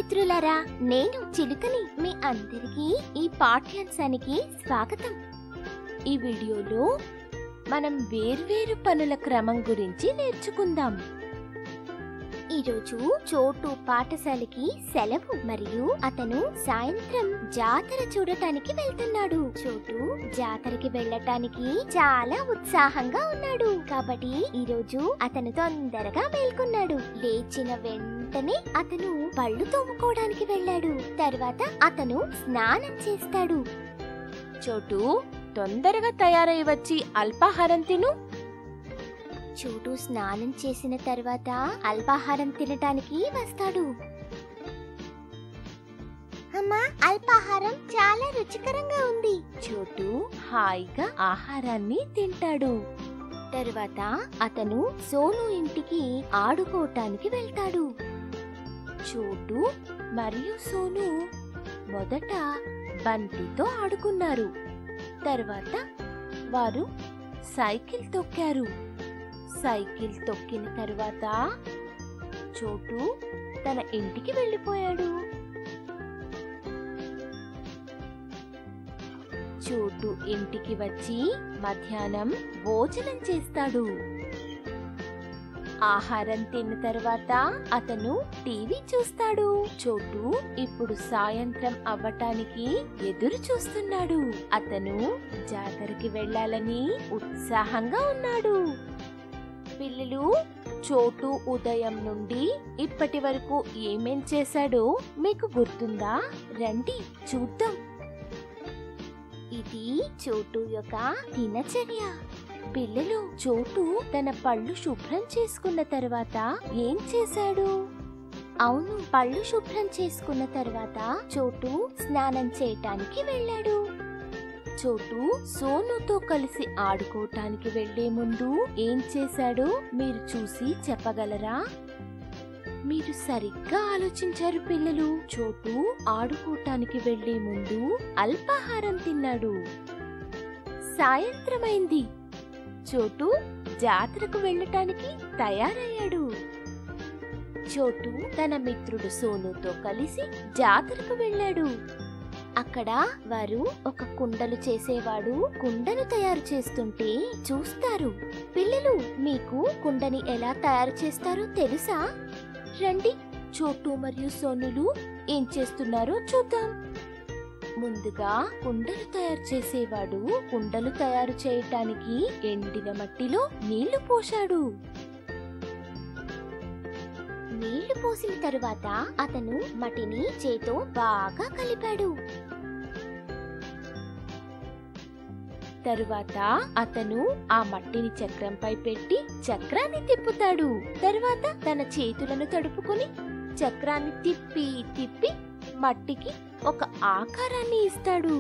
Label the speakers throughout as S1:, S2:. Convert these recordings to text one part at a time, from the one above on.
S1: మిత్రులారా నేను చిలుకని మీ అందరికీ ఈ పాఠ్యాంశానికి స్వాగతం ఈ వీడియోలో మనం వేర్వేరు పనుల క్రమం గురించి నేర్చుకుందాం ఈరోజు చోటు పాఠశాలకి సెలవు మరియు అతను సాయంత్రం జాతర చూడటానికి వెళ్తున్నాడు చోటు జాతరకి వెళ్ళటానికి చాలా ఉత్సాహంగా ఉన్నాడు కాబట్టి ఈరోజు అతను తొందరగా మేల్కొన్నాడు లేచిన వెంటనే అతను పళ్ళు తోముకోవడానికి వెళ్ళాడు తర్వాత అతను స్నానం చేస్తాడు
S2: చోటు తొందరగా తయారై వచ్చి అల్పాహారం తిను
S1: చోటు స్నానం చేసిన తర్వాత అల్పాహారం తినటానికి వస్తాడు అమ్మా అల్పాహారం చాలా రుచికరంగా ఉంది
S2: చోటు హాయిగా ఆహారాన్ని తింటాడు
S1: తరువాత అతను సోను ఇంటికి ఆడుకోవటానికి వెళ్తాడు
S2: చోటు మరియు సోను మొదట బంతితో ఆడుకున్నారు తర్వాత వారు సైకిల్ తొక్కారు సైకిల్ తొక్కిన తర్వాత చోటు తన ఇంటికి వెళ్ళిపోయాడు చోటు ఇంటికి వచ్చి మధ్యాహ్నం భోజనం చేస్తాడు ఆహారం తిన్న తర్వాత అతను టీవీ చూస్తాడు చోటు ఇప్పుడు సాయంత్రం అవ్వటానికి ఎదురు చూస్తున్నాడు అతను జాతరకి వెళ్ళాలని ఉత్సాహంగా ఉన్నాడు పిల్లలు చోటు ఉదయం నుండి ఇప్పటి వరకు ఏమేం చేశాడో మీకు గుర్తుందా రండి చూద్దాం
S1: ఇది చోటు యొక్క దినచర్య
S2: పిల్లలు చోటు తన పళ్ళు శుభ్రం చేసుకున్న తర్వాత ఏం చేశాడు
S1: అవును పళ్ళు శుభ్రం చేసుకున్న తర్వాత చోటు స్నానం చేయటానికి వెళ్ళాడు
S2: చోటు సోనుతో కలిసి ఆడుకోవటానికి వెళ్లే ముందు ఏం చేశాడో మీరు చూసి చెప్పగలరా మీరు సరిగ్గా ఆలోచించారు పిల్లలు చోటు ఆడుకోవటానికి వెళ్లే ముందు అల్పాహారం తిన్నాడు సాయంత్రమైంది చోటు జాతరకు వెళ్ళటానికి తయారయ్యాడు చోటు తన మిత్రుడు సోనుతో కలిసి జాతరకు వెళ్ళాడు
S1: అక్కడ వారు ఒక కుండలు చేసేవాడు కుండను తయారు చేస్తుంటే చూస్తారు పిల్లలు మీకు కుండని ఎలా తయారు చేస్తారో తెలుసా
S2: రండి చోటు మరియు సోనులు ఏం చేస్తున్నారో చూద్దాం ముందుగా కుండలు తయారు చేసేవాడు కుండలు తయారు చేయటానికి ఎండిన మట్టిలో నీళ్లు పోశాడు
S1: నీళ్లు పోసిన తరువాత అతను మట్టిని చేతో బాగా కలిపాడు
S2: తరువాత అతను ఆ మట్టిని చక్రంపై పెట్టి చక్రాన్ని తిప్పుతాడు తరువాత తన చేతులను తడుపుకొని చక్రాన్ని తిప్పి తిప్పి మట్టికి ఒక ఆకారాన్ని ఇస్తాడు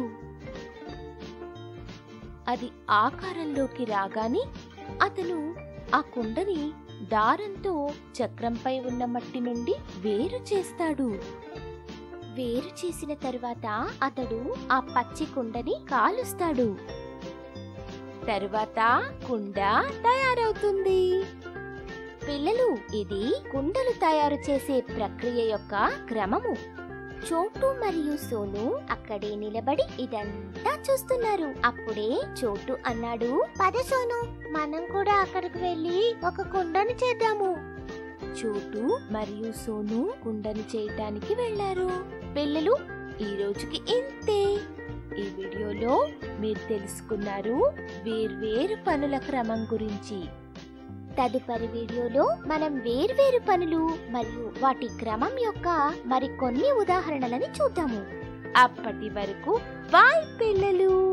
S2: అది ఆకారంలోకి రాగానే అతను ఆ కుండని దారంతో చక్రంపై ఉన్న మట్టి నుండి వేరు చేస్తాడు
S1: వేరు చేసిన తరువాత అతడు ఆ పచ్చి కుండని కాలుస్తాడు
S2: తరువాత కుండ తయారవుతుంది
S1: పిల్లలు ఇది కుండలు తయారు చేసే ప్రక్రియ యొక్క క్రమము చోటు మరియు సోను అక్కడే నిలబడి ఇదంతా చూస్తున్నారు అప్పుడే చోటు అన్నాడు పద సోను మనం కూడా అక్కడికి వెళ్ళి ఒక కుండను చేద్దాము
S2: చోటు మరియు సోను కుండని చేయటానికి వెళ్లారు పిల్లలు ఈ రోజుకి ఇంతే ఈ వీడియోలో మీరు తెలుసుకున్నారు వేర్వేరు పనుల క్రమం గురించి
S1: తదుపరి వీడియోలో మనం వేర్వేరు పనులు మరియు వాటి క్రమం యొక్క మరికొన్ని ఉదాహరణలని చూద్దాము
S2: అప్పటి వరకు బాయ్ పిల్లలు